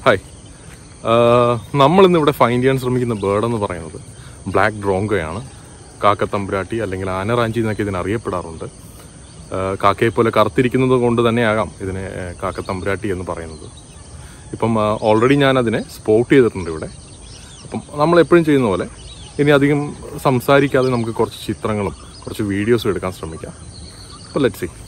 hi നമ്മളിന്ന് ഇവിടെ find ചെയ്യാൻ ശ്രമിക്കുന്ന ബേർഡ് എന്ന് പറയുന്നത് ബ്ലാക്ക് ഡ്രോങ്കോയാണ് കാക്കത്തമ്പുരാട്ടി അല്ലെങ്കിൽ ആനറാഞ്ചി എന്നൊക്കെ ഇതിനെ അറിയപ്പെടാറുണ്ട് ആ, കാക്കയെ പോലെ കറുത്തിരിക്കുന്നത് കൊണ്ട് തന്നെയാകാം ഇതിനെ ആ, കാക്കത്തമ്പുരാട്ടി എന്ന് പറയുന്നത് ഇപ്പം ഓൾറെഡി ഞാൻ അതിനെ സ്പോട്ട് ചെയ്തിട്ടുണ്ട് ഇവിടെ അപ്പം നമ്മൾ എപ്പോഴും ചെയ്യുന്ന പോലെ ഇനി അധികം സംസാരിക്കാതെ നമുക്ക് കുറച്ച് ചിത്രങ്ങളും കുറച്ച് വീഡിയോസും എടുക്കാൻ ശ്രമിക്കാം അപ്പോൾ ലെറ്റ് സി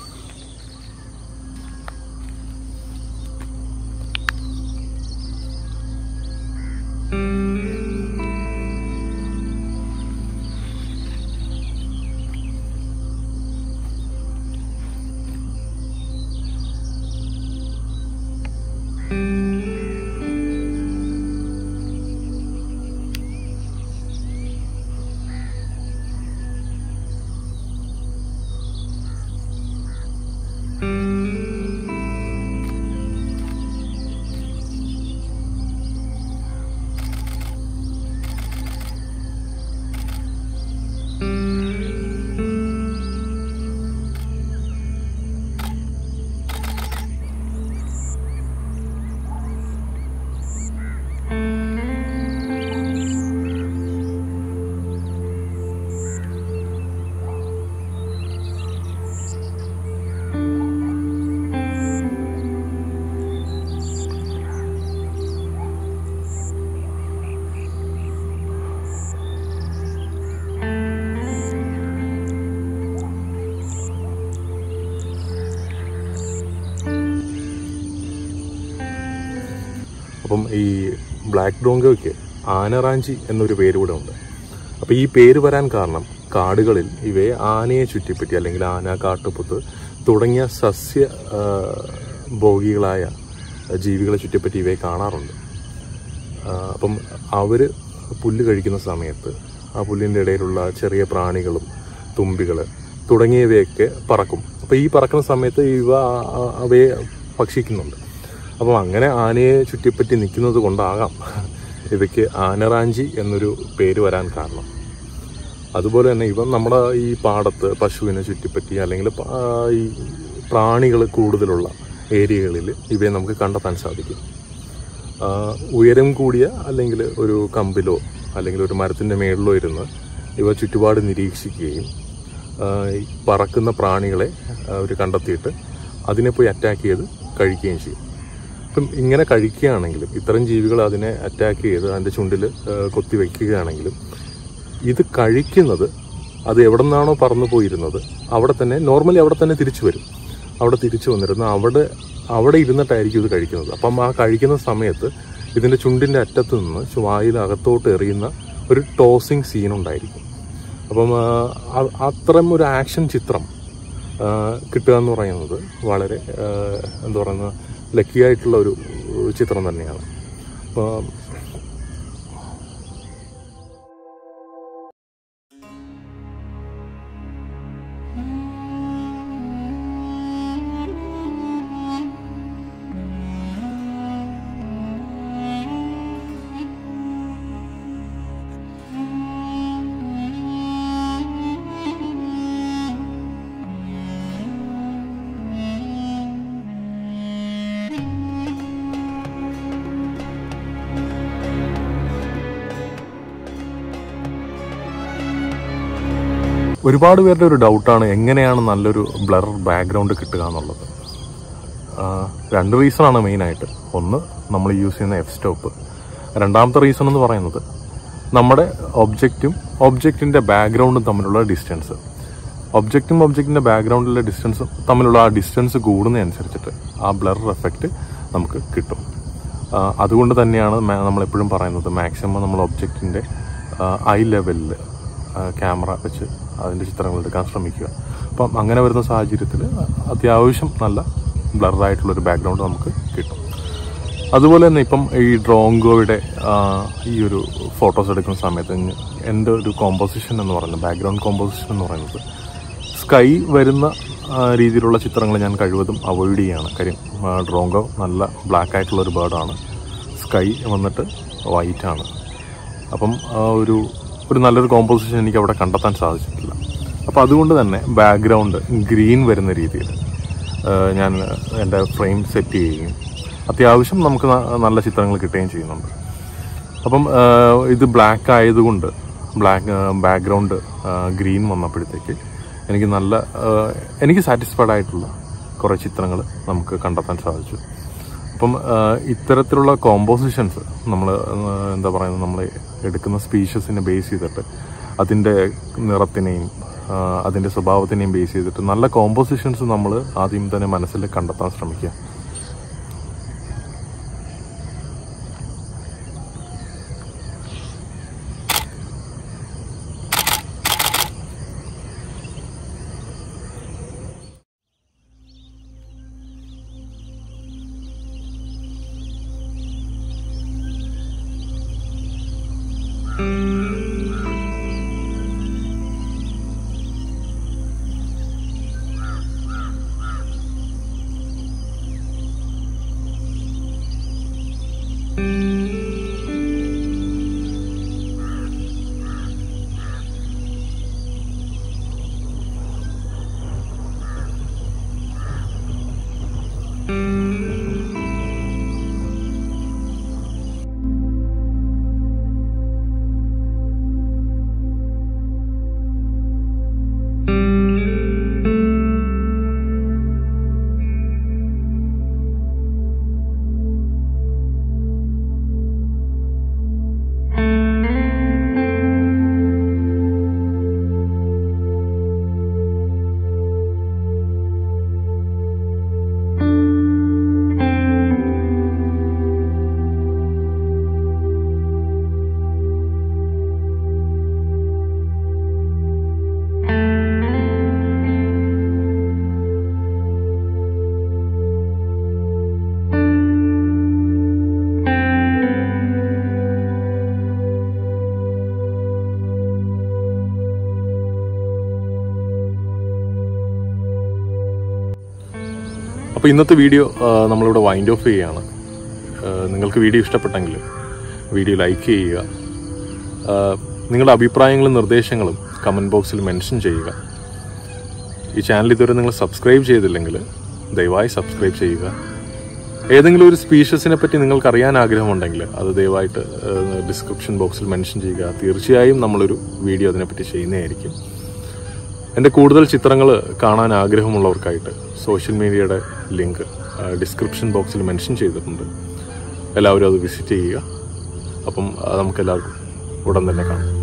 അപ്പം ഈ ബ്ലാക്ക് ഡോങ്കോയ്ക്ക് ആനറാഞ്ചി എന്നൊരു പേര് കൂടെ ഉണ്ട് അപ്പം ഈ പേര് വരാൻ കാരണം കാടുകളിൽ ഇവയെ ആനയെ ചുറ്റിപ്പറ്റി അല്ലെങ്കിൽ ആന കാട്ടുപുത്ത് തുടങ്ങിയ സസ്യ ആ, ഭോഗികളായ ജീവികളെ ചുറ്റിപ്പറ്റി ഇവയെ കാണാറുണ്ട് ആ, അപ്പം അവർ പുല്ല് കഴിക്കുന്ന സമയത്ത് ആ പുല്ലിൻ്റെ ഇടയിലുള്ള ചെറിയ പ്രാണികളും തുമ്പികൾ തുടങ്ങിയവയൊക്കെ പറക്കും അപ്പോൾ ഈ പറക്കുന്ന സമയത്ത് ഇവ ആ- ആ- അവയെ ഭക്ഷിക്കുന്നുണ്ട് അപ്പം അങ്ങനെ ആനയെ ചുറ്റിപ്പറ്റി നിൽക്കുന്നത് കൊണ്ടാകാം ഇവയ്ക്ക് ആനറാഞ്ചി എന്നൊരു പേര് വരാൻ കാരണം അതുപോലെ തന്നെ ഇവ നമ്മുടെ ഈ പാടത്ത് പശുവിനെ ചുറ്റിപ്പറ്റി അല്ലെങ്കിൽ പ- ആ, ഈ പ്രാണികൾ കൂടുതലുള്ള ഏരിയകളിൽ ഇവയെ നമുക്ക് കണ്ടെത്താൻ സാധിക്കും ആ, ഉയരം കൂടിയ അല്ലെങ്കിൽ ഒരു കമ്പിലോ അല്ലെങ്കിൽ ഒരു മരത്തിൻ്റെ മേളിലോ ഇരുന്ന് ഇവ ചുറ്റുപാട് നിരീക്ഷിക്കുകയും ആ, ഈ പറക്കുന്ന പ്രാണികളെ അവർ കണ്ടെത്തിയിട്ട് അതിനെ പോയി അറ്റാക്ക് ചെയ്ത് കഴിക്കുകയും ചെയ്യും അപ്പം ഇങ്ങനെ കഴിക്കുകയാണെങ്കിലും ഇത്തരം ജീവികൾ അതിനെ അറ്റാക്ക് ചെയ്ത് അതിൻ്റെ ചുണ്ടിൽ കൊത്തി വയ്ക്കുകയാണെങ്കിലും ഇത് കഴിക്കുന്നത് അത് എവിടെ നിന്നാണോ പറന്നു പോയിരുന്നത് അവിടെ തന്നെ നോർമലി അവിടെ തന്നെ തിരിച്ചു വരും അവിടെ തിരിച്ചു വന്നിരുന്ന് അവിടെ അവിടെ ഇരുന്നിട്ടായിരിക്കും ഇത് കഴിക്കുന്നത് അപ്പം ആ കഴിക്കുന്ന സമയത്ത് ഇതിൻ്റെ ചുണ്ടിൻ്റെ അറ്റത്ത് നിന്ന് വായിൽ അകത്തോട്ട് എറിയുന്ന ഒരു ടോസിങ് സീൻ ഉണ്ടായിരിക്കും അപ്പം ആ, അ- അത്തരം ഒരു ആക്ഷൻ ചിത്രം ആ, കിട്ടുക എന്ന് പറയുന്നത് വളരെ ആ, എന്താ പറയുന്ന ലക്കി ആയിട്ടുള്ള ഒരു ചിത്രം തന്നെയാണ് അപ്പോൾ ഒരുപാട് പേരുടെ ഒരു ഡൗട്ടാണ് എങ്ങനെയാണ് നല്ലൊരു ബ്ലർ ബാക്ക്ഗ്രൗണ്ട് കിട്ടുക എന്നുള്ളത് ആ, രണ്ട് റീസണാണ് മെയിനായിട്ട് ഒന്ന് നമ്മൾ യൂസ് ചെയ്യുന്ന എഫ് സ്റ്റോപ്പ് രണ്ടാമത്തെ റീസൺ എന്ന് പറയുന്നത് നമ്മുടെ ഒബ്ജക്റ്റും ഒബ്ജക്റ്റിൻ്റെ ബാക്ക്ഗ്രൗണ്ടും തമ്മിലുള്ള ഡിസ്റ്റൻസ് ഒബ്ജക്റ്റും ഒബ്ജക്റ്റിൻ്റെ ബാക്ക്ഗ്രൗണ്ടിലെ ഡിസ്റ്റൻസ് തമ്മിലുള്ള ആ ഡിസ്റ്റൻസ് കൂടുന്നതനുസരിച്ചിട്ട് ആ ബ്ലർ എഫക്റ്റ് നമുക്ക് കിട്ടും ആ, അതുകൊണ്ട് തന്നെയാണ് മാ- നമ്മളെപ്പോഴും പറയുന്നത് മാക്സിമം നമ്മൾ ഒബ്ജക്റ്റിൻ്റെ ഐ ലെവലിൽ ക്യാമറ വെച്ച് അതിൻ്റെ ചിത്രങ്ങൾ എടുക്കാൻ ശ്രമിക്കുക അപ്പം അങ്ങനെ വരുന്ന സാഹചര്യത്തിൽ അത്യാവശ്യം നല്ല ബ്ലറായിട്ടുള്ളൊരു ബാക്ക്ഗ്രൗണ്ട് നമുക്ക് കിട്ടും അതുപോലെ തന്നെ ഇപ്പം ഈ ഡ്രോങ്കോയുടെ ആ, ഈ ഒരു ഫോട്ടോസ് എടുക്കുന്ന സമയത്ത് ഞ- എൻ്റെ ഒരു കോമ്പോസിഷൻ എന്ന് പറയുന്നത് ബാക്ക്ഗ്രൗണ്ട് കോമ്പോസിഷൻ എന്ന് പറയുന്നത് സ്കൈ വരുന്ന ആ, രീതിയിലുള്ള ചിത്രങ്ങൾ ഞാൻ കഴിവതും അവോയ്ഡ് ചെയ്യുകയാണ് കാര്യം ആ, ഡ്രോങ്കോ നല്ല ബ്ലാക്ക് ആയിട്ടുള്ള ഒരു ബേർഡാണ് സ്കൈ വന്നിട്ട് വൈറ്റ് ആണ് അപ്പം ആ ഒരു ഒരു നല്ലൊരു കോമ്പോസിഷൻ എനിക്ക് അവിടെ കണ്ടെത്താൻ സാധിച്ചിട്ടില്ല അപ്പോൾ അതുകൊണ്ട് തന്നെ ബാക്ക്ഗ്രൗണ്ട് ഗ്രീൻ വരുന്ന രീതിയിൽ ഞാൻ എൻ്റെ ഫ്രെയിം സെറ്റ് ചെയ്യുകയും അത്യാവശ്യം നമുക്ക് ന- നല്ല ചിത്രങ്ങൾ കിട്ടുകയും ചെയ്യുന്നുണ്ട് അപ്പം ആ, ഇത് ബ്ലാക്ക് ആയതുകൊണ്ട് ബ്ലാക്ക് ബാക്ക്ഗ്രൗണ്ട് ഗ്രീൻ വന്നപ്പോഴത്തേക്ക് എനിക്ക് നല്ല ആ, എനിക്ക് സാറ്റിസ്ഫൈഡ് ആയിട്ടുള്ള കുറേ ചിത്രങ്ങൾ നമുക്ക് കണ്ടെത്താൻ സാധിച്ചു അപ്പം ആ, ഇത്തരത്തിലുള്ള കോമ്പോസിഷൻസ് നമ്മൾ എന്താ പറയുന്നത് നമ്മൾ എടുക്കുന്ന സ്പീഷ്യസിനെ ബേസ് ചെയ്തിട്ട് അതിൻ്റെ നിറത്തിനെയും ആ, അതിൻ്റെ സ്വഭാവത്തിനെയും ബേസ് ചെയ്തിട്ട് നല്ല കോമ്പോസിഷൻസ് നമ്മൾ ആദ്യം തന്നെ മനസ്സിൽ കണ്ടെത്താൻ ശ്രമിക്കുക അപ്പോൾ ഇന്നത്തെ വീഡിയോ ആ, നമ്മളിവിടെ വൈൻഡ് ഓഫ് ചെയ്യുകയാണ് ആ, നിങ്ങൾക്ക് വീഡിയോ ഇഷ്ടപ്പെട്ടെങ്കിൽ വീഡിയോ ലൈക്ക് ചെയ്യുക ആ, നിങ്ങളുടെ അഭിപ്രായങ്ങളും നിർദ്ദേശങ്ങളും കമൻറ്റ് ബോക്സിൽ മെൻഷൻ ചെയ്യുക ഈ ചാനൽ ഇതുവരെ നിങ്ങൾ സബ്സ്ക്രൈബ് ചെയ്തില്ലെങ്കിൽ ദയവായി സബ്സ്ക്രൈബ് ചെയ്യുക ഏതെങ്കിലും ഒരു സ്പീഷ്യസിനെ പറ്റി നിങ്ങൾക്ക് അറിയാൻ ആഗ്രഹമുണ്ടെങ്കിൽ അത് ദയവായിട്ട് ഡിസ്ക്രിപ്ഷൻ ബോക്സിൽ മെൻഷൻ ചെയ്യുക തീർച്ചയായും നമ്മളൊരു വീഡിയോ അതിനെപ്പറ്റി ചെയ്യുന്നതായിരിക്കും എൻ്റെ കൂടുതൽ ചിത്രങ്ങൾ കാണാൻ ആഗ്രഹമുള്ളവർക്കായിട്ട് സോഷ്യൽ മീഡിയയുടെ ലിങ്ക് ഡിസ്ക്രിപ്ഷൻ ബോക്സിൽ മെൻഷൻ ചെയ്തിട്ടുണ്ട് എല്ലാവരും അത് വിസിറ്റ് ചെയ്യുക അപ്പം ആ, നമുക്കെല്ലാവർക്കും ഉടൻ തന്നെ കാണാം